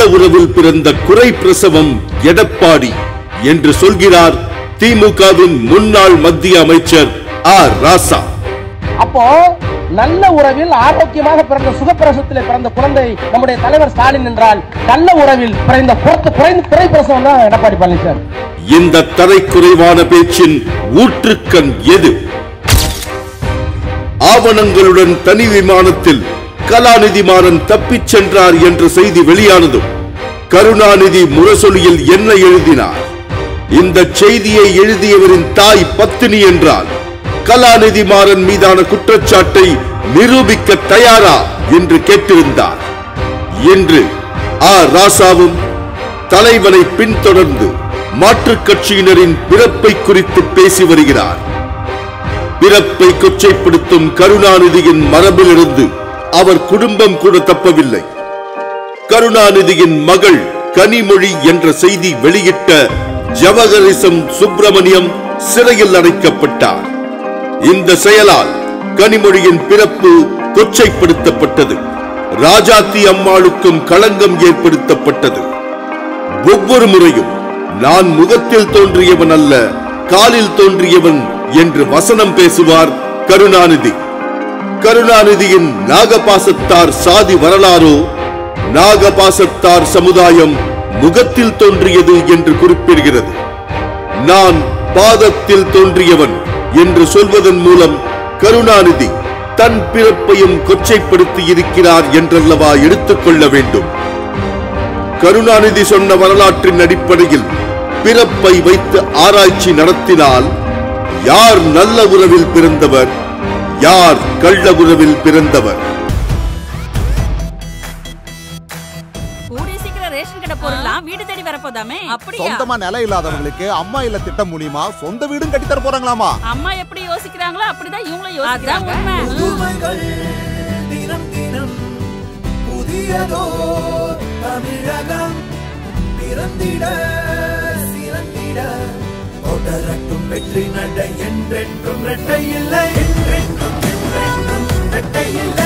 உறவில் பிறந்த குறை பிரசவம் எடப்பாடி என்று சொல்கிறார் திமுகவின் முன்னாள் மத்திய அமைச்சர் ஆர் ராசா அப்போ நல்ல உறவில் ஆரோக்கியமாக பிறந்த சுகப்பிரசவத்தில் பிறந்த குழந்தை நம்முடைய தலைவர் ஸ்டாலின் என்றால் நல்ல உறவில் பிறந்த புறத்து குறைந்த பிறை பிரசவம் தான் எடப்பாடி பழனிசாமி இந்த தரைக்குறைவான பேச்சின் ஊற்றுக்கண் எது ஆவணங்களுடன் தனி விமானத்தில் கலாநிதி மாறன் தப்பிச் சென்றார் என்ற செய்தி வெளியானதும் கருணாநிதி முரசொலியில் என்ன எழுதினார் இந்த செய்தியை எழுதியவரின் தாய் பத்தினி என்றால் கலாநிதி மாறன் மீதான குற்றச்சாட்டை நிரூபிக்க தயாரா என்று கேட்டிருந்தார் இன்று ஆ ராசாவும் தலைவனை பின்தொடர்ந்து மாற்றுக் கட்சியினரின் பிறப்பை குறித்து பேசி வருகிறார் பிறப்பை கொச்சைப்படுத்தும் கருணாநிதியின் மரபிலிருந்து அவர் குடும்பம் கூட தப்பவில்லை கருணாநிதியின் மகள் கனிமொழி என்ற செய்தி வெளியிட்ட ஜவஹரிசம் சுப்பிரமணியம் சிறையில் அடைக்கப்பட்டார் இந்த செயலால் கனிமொழியின் பிறப்பு கொச்சைப்படுத்தப்பட்டது ராஜாத்தி அம்மாளுக்கும் களங்கம் ஏற்படுத்தப்பட்டது ஒவ்வொரு முறையும் நான் முகத்தில் தோன்றியவன் அல்ல காலில் தோன்றியவன் என்று வசனம் பேசுவார் கருணாநிதி கருணாநிதியின் நாகபாசத்தார் சாதி வரலாறோ நாகபாசத்தார் சமுதாயம் முகத்தில் தோன்றியது என்று குறிப்பிடுகிறது நான் பாதத்தில் தோன்றியவன் என்று சொல்வதன் மூலம் கருணாநிதி தன் பிறப்பையும் கொச்சைப்படுத்தி இருக்கிறார் என்றல்லவா எடுத்துக்கொள்ள வேண்டும் கருணாநிதி சொன்ன வரலாற்றின் அடிப்படையில் பிறப்பை வைத்து ஆராய்ச்சி நடத்தினால் யார் நல்ல உறவில் பிறந்தவர் யார் கள்ள உறவில் பிறந்தவர் கூடிய சீக்கிரம் ரேஷன் கடை பொருள்லாம் வீடு தேடி வரப்போதாமே அப்படியா சொந்தமா நிலம் இல்லாதவங்களுக்கு அம்மா இல்ல திட்டம் மூலியமா சொந்த வீடும் கட்டி தர போறாங்களாமா அம்மா எப்படி யோசிக்கிறாங்களோ அப்படிதான் இவங்களும் யோசிக்கிறாங்க உண்மை புதுமைகள் தினம் தினம் புதியதோ தமிழகம் பிறந்திட சிறந்திட தொடரட்டும் வெற்றி நடை என்றென்றும் இரட்டை இல்லை என்றென்றும் என்றென்றும் இரட்டை இல்லை